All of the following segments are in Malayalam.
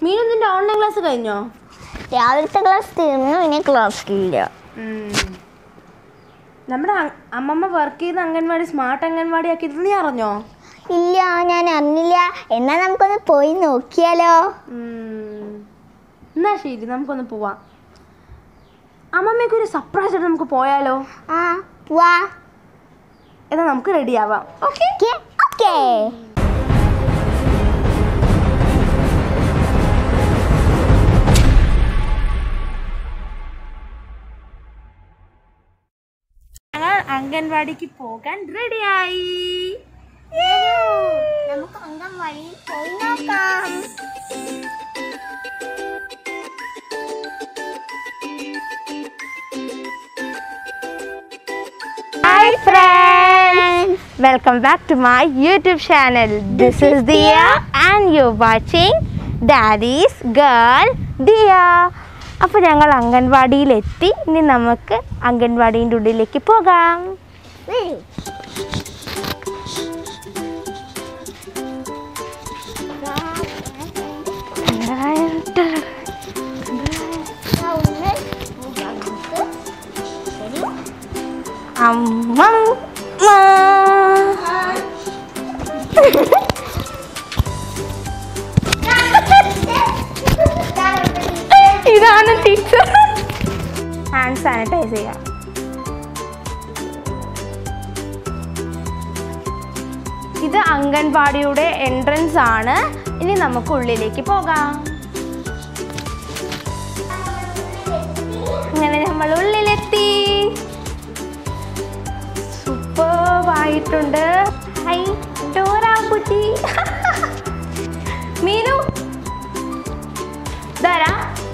മീനു നിന്റെ ഓൺലൈൻ ക്ലാസ് കഴിഞ്ഞോ രാവിലത്തെ ക്ലാസ് തീർന്നു ഇനി ക്ലാസ് ഇല്ല നമ്മുടെ അ- അമ്മമ്മ വർക്ക് ചെയ്യുന്ന അംഗൻവാടി സ്മാർട്ട് അംഗൻവാടി ആക്കിയത് നീ അറിഞ്ഞോ ഇല്ല ഞാൻ അറിഞ്ഞില്ല എന്നാ നമുക്കൊന്ന് പോയി നോക്കിയാലോ ഉം. എന്നാ ശരി നമുക്കൊന്ന് പോവാം അമ്മമ്മയ്ക്ക് ഒരു സർപ്രൈസ് ആയിട്ട് നമുക്ക് പോയാലോ ആ വാ എന്നാ നമുക്ക് റെഡി ആവാം ഓക്കെ ഓക്കേ ഞങ്ങൾ അംഗൻവാടിക്ക് പോകാൻ റെഡിയായി നമുക്ക് അംഗൻവാടി പോയി നോക്കാം hi friends welcome back to my YouTube channel this is Diya and you watching daddy's girl Diya അപ്പോൾ ഞങ്ങൾ അംഗൻവാടിയിലെത്തി ഇനി നമുക്ക് അംഗൻവാടീൻ്റെ ഉള്ളിലേക്ക് പോകാം അമ്മ ഇതാണ് ടീച്ചർ ഹാൻഡ് സാനിറ്റൈസ് ചെയ്യാം ഇത് അംഗൻവാടിയുടെ എൻട്രൻസ് ആണ് ഇനി നമുക്ക് ഉള്ളിലേക്ക് പോകാം അങ്ങനെ നമ്മൾ ഉള്ളിലെത്തി സൂപ്പർവായിട്ടുണ്ട് ഹൈ ഡോറ കുട്ടി മീനു ധാരാ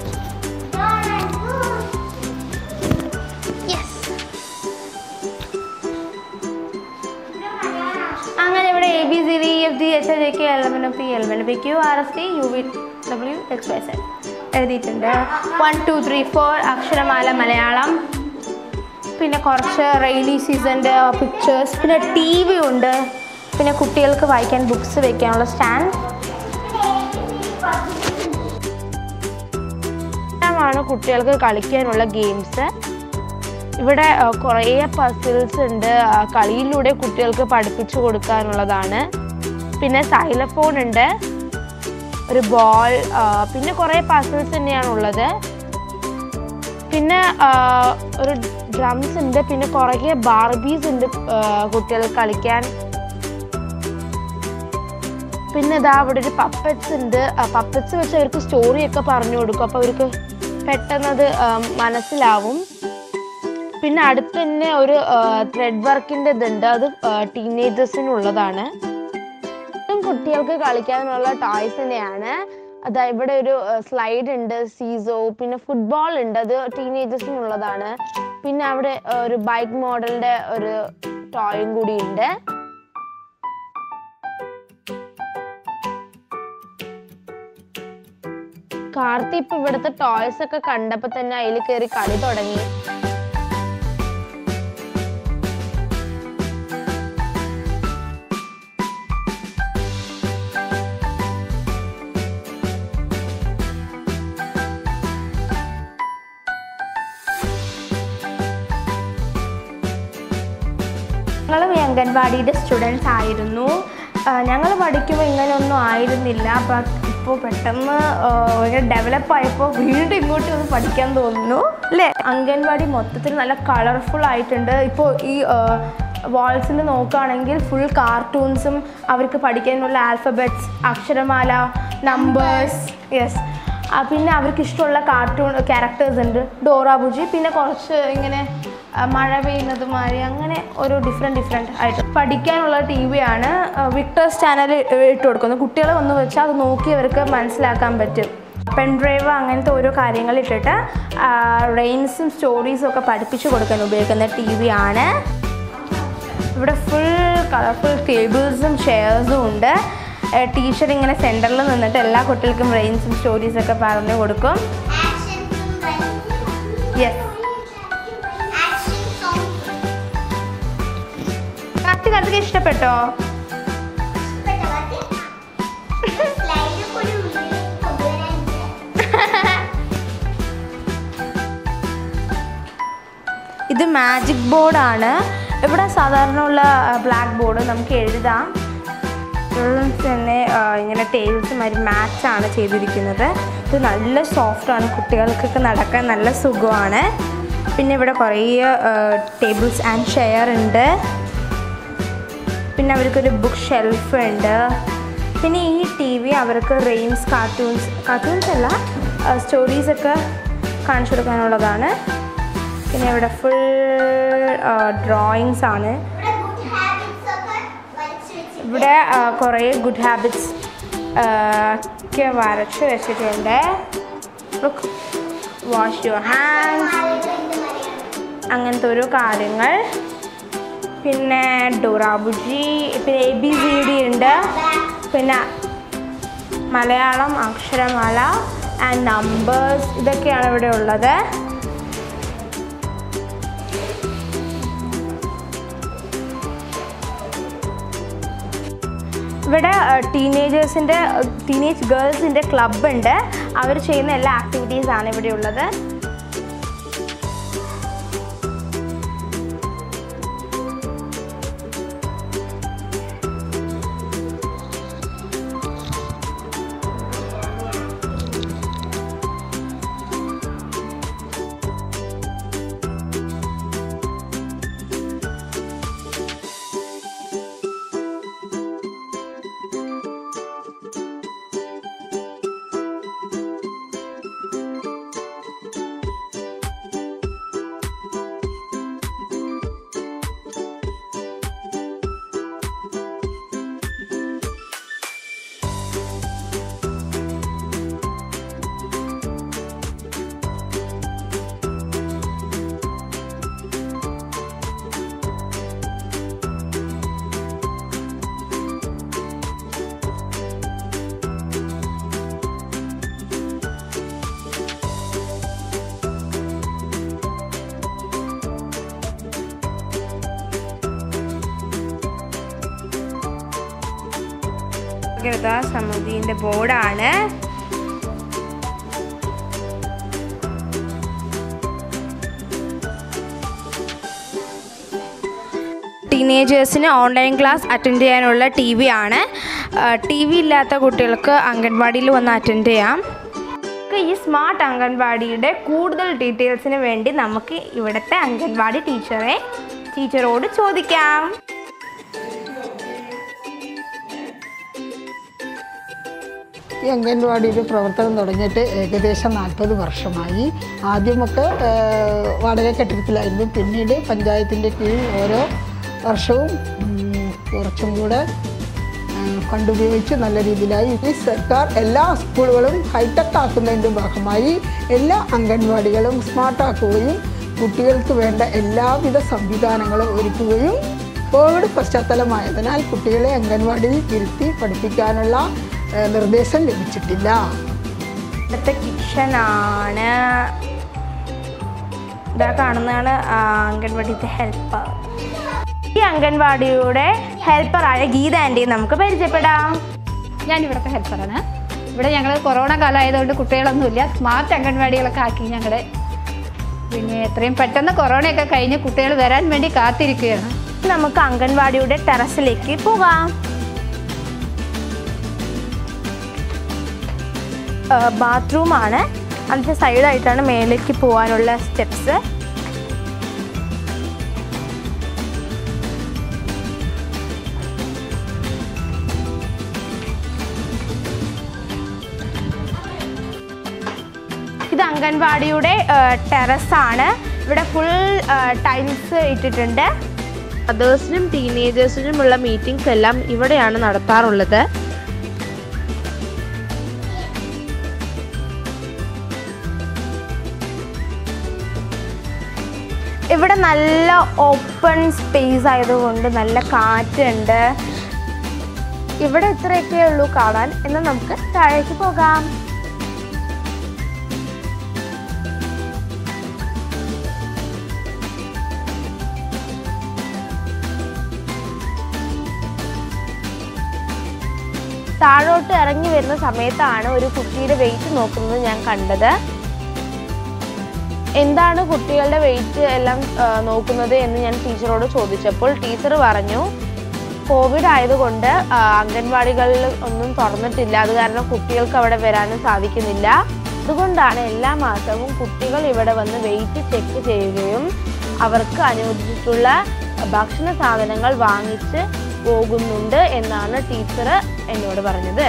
അങ്ങനെ ഇവിടെ A B C D F D H J K L M N P L N P Q R S T U V W X Y Z എഴുതിയിട്ടുണ്ട് വൺ ടു ത്രീ ഫോർ അക്ഷരമാല മലയാളം പിന്നെ കുറച്ച് റെയിനി സീസണിൻ്റെ പിക്ചേഴ്സ് പിന്നെ ടി വി ഉണ്ട് പിന്നെ കുട്ടികൾക്ക് വായിക്കാൻ ബുക്സ് വെക്കാനുള്ള സ്റ്റാൻഡ് ാണ് കുട്ടികൾക്ക് കളിക്കാനുള്ള ഗെയിംസ് ഇവിടെ ആ, കുറേ പസിൽസ് ഉണ്ട് ആ, കളിയിലൂടെ കുട്ടികൾക്ക് പഠിപ്പിച്ചു കൊടുക്കാനുള്ളതാണ് പിന്നെ സൈലഫോൺ ഉണ്ട് ഒരു ബോൾ പിന്നെ കുറേ പസിൽസ് തന്നെയാണ് ഉള്ളത് പിന്നെ ആ, ഒരു ഡ്രംസ് ഉണ്ട് പിന്നെ കുറേ ബാർബീസ് ഉണ്ട് ആ, കുട്ടികൾക്ക് കളിക്കാൻ പിന്നെ ഇതാ അവിടെ ഒരു പപ്പറ്റ്സ് ഉണ്ട് പപ്പറ്റ്സ് വെച്ച് അവർക്ക് സ്റ്റോറി ഒക്കെ പറഞ്ഞു കൊടുക്കും അപ്പോൾ അവർക്ക് പെട്ടെന്ന് അത് ആ, മനസ്സിലാവും പിന്നെ അടുത്ത് തന്നെ ഒരു ത്രെഡ് വർക്കിന്റെ ഇതുണ്ട് അത് ടീനേജേഴ്സിനുള്ളതാണ് ഇതും കുട്ടികൾക്ക് കളിക്കാനുള്ള ടോയ്സ് തന്നെയാണ് അതാ ഇവിടെ ഒരു സ്ലൈഡ് ഉണ്ട് സീസോ പിന്നെ ഫുട്ബോൾ ഉണ്ട് അത് ടീനേജേഴ്സിനുള്ളതാണ് പിന്നെ അവിടെ ആ, ഒരു ബൈക്ക് മോഡലിന്റെ ഒരു ടോയും കൂടി ഉണ്ട് കാർത്തി ഇപ്പൊ ഇവിടുത്തെ ടോയ്സ് ഒക്കെ കണ്ടപ്പോ തന്നെ അതിൽ കയറി കളി തുടങ്ങി ഞങ്ങളും ഈ അംഗൻവാടിയുടെ സ്റ്റുഡൻസ് ആയിരുന്നു ഞങ്ങൾ പഠിക്കുമ്പോൾ ഇങ്ങനെയൊന്നും ആയിരുന്നില്ല അപ്പം ഇപ്പോൾ പെട്ടെന്ന് ഭയങ്കര ഡെവലപ്പ് ആയപ്പോൾ വീണ്ടും ഇങ്ങോട്ട് ഒന്ന് പഠിക്കാൻ തോന്നുന്നു അല്ലേ അംഗൻവാടി മൊത്തത്തിൽ നല്ല കളർഫുൾ ആയിട്ടുണ്ട് ഇപ്പോൾ ഈ വാൾസിൽ നോക്കുകയാണെങ്കിൽ ഫുൾ കാർട്ടൂൺസും അവർക്ക് പഠിക്കാനുള്ള ആൽഫബറ്റ്സ് അക്ഷരമാല നമ്പേഴ്സ് യെസ് പിന്നെ അവർക്ക് ഇഷ്ടമുള്ള കാർട്ടൂൺ ക്യാരക്ടേഴ്സ് ഉണ്ട് ഡോറ ബുജി പിന്നെ കുറച്ച് ഇങ്ങനെ ആ, മഴ പെയ്യുന്നത് മാതിരി അങ്ങനെ ഓരോ ഡിഫറെൻറ്റ് ഡിഫറെൻറ്റ് ആയിട്ട് പഠിക്കാനുള്ള ടി വി ആണ് വിക്ടേഴ്സ് ചാനൽ ഇട്ട് കൊടുക്കുന്നത് കുട്ടികൾ വന്ന് വെച്ചാൽ അത് നോക്കി അവർക്ക് മനസ്സിലാക്കാൻ പറ്റും പെൻ ഡ്രൈവ് അങ്ങനത്തെ ഓരോ കാര്യങ്ങൾ ഇട്ടിട്ട് റെയിൻസും സ്റ്റോറീസും ഒക്കെ പഠിപ്പിച്ചു കൊടുക്കാൻ ഉപയോഗിക്കുന്ന ടി വി ആണ് ഇവിടെ ഫുൾ കളർഫുൾ ടേബിൾസും ചെയർസും ഉണ്ട് ടീച്ചർ ഇങ്ങനെ സെൻറ്ററിൽ നിന്നിട്ട് എല്ലാ കുട്ടികൾക്കും റെയിൻസും സ്റ്റോറീസും ഒക്കെ പറഞ്ഞു കൊടുക്കും യെസ് കാർത്തിക് അതൊക്കെ ഇഷ്ടപ്പെട്ടോ സ്ലൈഡ് കൂടി ഉള്ളിൽ കൊണ്ടുവരാൻ ഇത് മാജിക് ബോർഡാണ് ഇവിടെ സാധാരണ ഉള്ള ബ്ലാക്ക് ബോർഡ് നമുക്ക് എഴുതാം ചിൽഡ്രൻസ് തന്നെ ആ, ഇങ്ങനെ ടേബിൾസ് മാതിരി മാച്ചാണ് ചെയ്തിരിക്കുന്നത് ഇത് നല്ല സോഫ്റ്റാണ് കുട്ടികൾക്കൊക്കെ നടക്കാൻ നല്ല സുഖമാണ് പിന്നെ ഇവിടെ കുറേ ടേബിൾസ് ആൻഡ് ചെയർ ഉണ്ട് പിന്നെ അവർക്കൊരു ബുക്ക് ഷെൽഫ് ഉണ്ട് പിന്നെ ഈ ടി വി അവർക്ക് റെയിൻസ് കാർട്ടൂൺസ് കാർട്ടൂൺസ് അല്ല സ്റ്റോറീസ് ഒക്കെ കാണിച്ചു കൊടുക്കാനുള്ളതാണ് പിന്നെ ഇവിടെ ഫുൾ ഡ്രോയിങ്സ് ആണ് ഇവിടെ ആ, കുറേ ഗുഡ് ഹാബിറ്റ്സ് ഒക്കെ വരച്ച് വെച്ചിട്ടുണ്ട് വാഷ് യുവർ ഹാൻഡ്സ് അങ്ങനത്തെ ഓരോ കാര്യങ്ങൾ പിന്നെ ഡോറാബുജി പിന്നെ എ ബി സി ഡി ഉണ്ട് പിന്നെ മലയാളം അക്ഷരമാല ആൻഡ് നമ്പേഴ്സ് ഇതൊക്കെയാണ് ഇവിടെ ഉള്ളത് ഇവിടെ ടീനേജേഴ്സിൻ്റെ ടീനേജ് ഗേൾസിൻ്റെ ക്ലബ്ബ് ഉണ്ട് അവർ ചെയ്യുന്ന എല്ലാ ആക്ടിവിറ്റീസാണ് ഇവിടെ ഉള്ളത് ജാഗ്രത സമിതിൻ്റെ ബോർഡാണ് ടീനേജേഴ്സിന് ഓൺലൈൻ ക്ലാസ് അറ്റൻഡ് ചെയ്യാനുള്ള ടി വി ആണ് ടി വി ഇല്ലാത്ത കുട്ടികൾക്ക് അംഗൻവാടിയിൽ വന്ന് അറ്റൻഡ് ചെയ്യാം നമുക്ക് ഈ സ്മാർട്ട് അംഗൻവാടിയുടെ കൂടുതൽ ഡീറ്റെയിൽസിന് വേണ്ടി നമുക്ക് ഇവിടുത്തെ അംഗൻവാടി ടീച്ചറെ ടീച്ചറോട് ചോദിക്കാം ഈ അംഗൻവാടിയിൽ പ്രവർത്തനം തുടങ്ങിയിട്ട് ഏകദേശം നാൽപ്പത് വർഷമായി ആദ്യമൊക്കെ ഏഹ്, വാടക കെട്ടിടത്തിലായിരുന്നു പിന്നീട് പഞ്ചായത്തിൻ്റെ കീഴിൽ ഓരോ വർഷവും ഉം, കുറച്ചും കൂടെ ഏഹ്, ഫണ്ട് ഉപയോഗിച്ച് നല്ല രീതിയിലായി ഈ സർക്കാർ എല്ലാ സ്കൂളുകളും ഹൈടെക് ആക്കുന്നതിൻ്റെ ഭാഗമായി എല്ലാ അംഗൻവാടികളും സ്മാർട്ടാക്കുകയും കുട്ടികൾക്ക് വേണ്ട എല്ലാവിധ സംവിധാനങ്ങളും ഒരുക്കുകയും കോവിഡ് പശ്ചാത്തലമായതിനാൽ കുട്ടികളെ അംഗൻവാടിയിൽ ഇരുത്തി പഠിപ്പിക്കാനുള്ള ഏഹ്, നിർദ്ദേശം ലഭിച്ചിട്ടില്ല ഇവിടുത്തെ കിച്ചണാണ് ഇതാ കാണുന്നതാണ് ആ, അംഗൻവാടിത്തെ ഹെൽപ്പർ ഈ അംഗൻവാടിയുടെ ഹെൽപ്പറായ ഗീത ആൻറ്റി നമുക്ക് പരിചയപ്പെടാം ഞാൻ ഇവിടുത്തെ ഹെൽപ്പറാണ് ഇവിടെ ഞങ്ങൾ കൊറോണ കാലമായതുകൊണ്ട് കുട്ടികളൊന്നുമില്ല സ്മാർട്ട് അംഗൻവാടികളൊക്കെ ആക്കി ഞങ്ങളുടെ പിന്നെ എത്രയും പെട്ടെന്ന് കൊറോണയൊക്കെ കഴിഞ്ഞ് കുട്ടികൾ വരാൻ വേണ്ടി കാത്തിരിക്കുകയാണ് നമുക്ക് അംഗൻവാടിയുടെ ടെറസിലേക്ക് പോകാം ബാത്റൂമാണ് അതിൻ്റെ സൈഡായിട്ടാണ് മേലേക്ക് പോകാനുള്ള സ്റ്റെപ്സ് ഇത് അംഗൻവാടിയുടെ ടെറസാണ് ഇവിടെ ഫുൾ ടൈൽസ് ഇട്ടിട്ടുണ്ട് മദേഴ്സിനും ടീനേജേഴ്സിനുമുള്ള മീറ്റിംഗ്സ് എല്ലാം ഇവിടെയാണ് നടത്താറുള്ളത് ഇവിടെ നല്ല ഓപ്പൺ സ്പേസ് ആയതുകൊണ്ട് നല്ല കാറ്റുണ്ട് ഇവിടെ ഇത്രയൊക്കെ ഉള്ളൂ കാണാൻ എന്നാൽ നമുക്ക് താഴേക്ക് പോകാം താഴോട്ട് ഇറങ്ങി വരുന്ന സമയത്താണ് ഒരു കുട്ടിയുടെ വെയിറ്റ് നോക്കുന്നത് ഞാൻ കണ്ടത് എന്താണ് കുട്ടികളുടെ വെയിറ്റ് എല്ലാം ആ, നോക്കുന്നത് എന്ന് ഞാൻ ടീച്ചറോട് ചോദിച്ചപ്പോൾ ടീച്ചർ പറഞ്ഞു കോവിഡ് ആയതുകൊണ്ട് ആ, അംഗൻവാടികളിൽ ഒന്നും തുറന്നിട്ടില്ല അത് കാരണം കുട്ടികൾക്ക് അവിടെ വരാനും സാധിക്കുന്നില്ല അതുകൊണ്ടാണ് എല്ലാ മാസവും കുട്ടികൾ ഇവിടെ വന്ന് വെയിറ്റ് ചെക്ക് ചെയ്യുകയും അവർക്ക് അനുവദിച്ചിട്ടുള്ള ഭക്ഷണ സാധനങ്ങൾ വാങ്ങിച്ച് പോകുന്നുണ്ട് എന്നാണ് ടീച്ചർ എന്നോട് പറഞ്ഞത്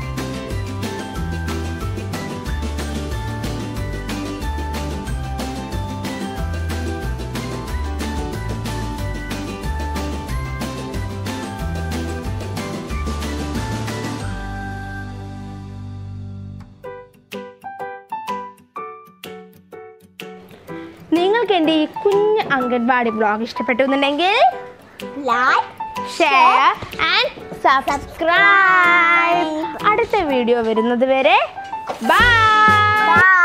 നിങ്ങൾക്ക് എൻ്റെ ഈ കുഞ്ഞ് അംഗൻവാടി ബ്ലോഗ് ഇഷ്ടപ്പെട്ടു എന്നുണ്ടെങ്കിൽ ലൈക്ക് ഷെയർ ആൻഡ് സബ്സ്ക്രൈബ് അടുത്ത വീഡിയോ വരുന്നത് വരെ ബൈ ബൈ